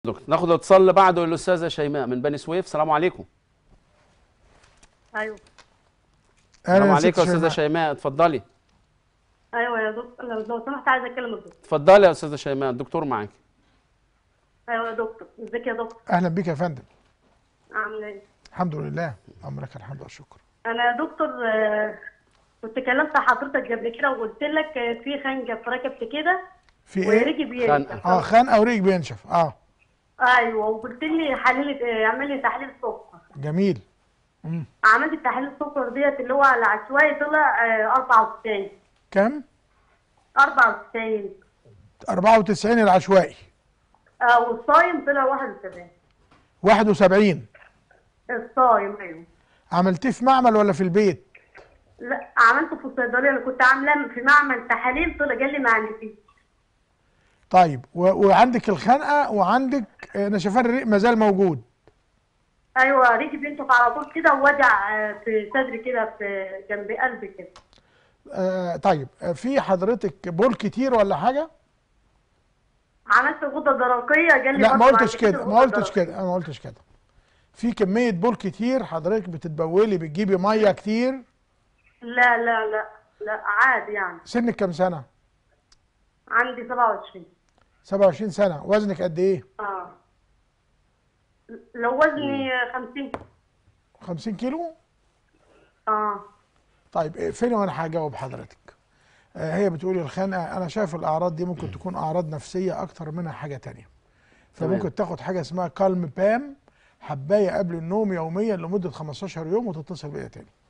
دكتور ناخد اتصال اللي بعده الاستاذه شيماء من بني سويف السلام عليكم ايوه السلام يا عليكم ست يا استاذه شيماء. شيماء اتفضلي ايوه يا دكتور لو لو سمحت عايزه اكلم الدكتور اتفضلي يا استاذه شيماء الدكتور معاك ايوه يا دكتور ازيك يا دكتور اهلا بك يا فندم عامله ايه الحمد لله اللهم لك الحمد والشكر انا يا دكتور آه، كنت كلمت حضرتك قبل كده وقلت لك آه، في خنجه اتركبت كده في ايه ورجلي بينشف اه خانقه وريق بينشف اه ايوه وقلت لي حلل آه، اعمل لي تحليل سكر جميل عملت تحليل السكر ديت اللي هو العشوائي طلع آه، 94 كم 94 94 العشوائي آه، والصايم طلع 71 71 الصايم ايوه عملتيه في معمل ولا في البيت لا عملته في الصيدليه انا كنت عامله في معمل تحاليل طلع قال لي ما عنديش طيب و... وعندك الخنقه وعندك آه، نشفان الريق ما زال موجود ايوه ريجي بينشف على طول كده ووجع آه، في صدري كده في جنب قلبي كده آه طيب آه، في حضرتك بول كتير ولا حاجه عملت غده درقيه قال لي لا ما برضه قلتش عندك كده ما غدة قلتش درقية. كده انا ما قلتش كده في كميه بول كتير حضرتك بتتبولي بتجيبي ميه كتير لا لا لا لا عادي يعني سنك كام سنه عندي 27 27 سنه وزنك قد ايه اه لو وزني 50 50 كيلو اه طيب اقفلي وانا هجاوب حضرتك آه، هي بتقولي الخنقه انا شايف الاعراض دي ممكن تكون اعراض نفسيه اكتر منها حاجه تانية فممكن تاخد حاجه اسمها كالم بام حبايه قبل النوم يوميا لمده 15 يوم وتتصل بيا تاني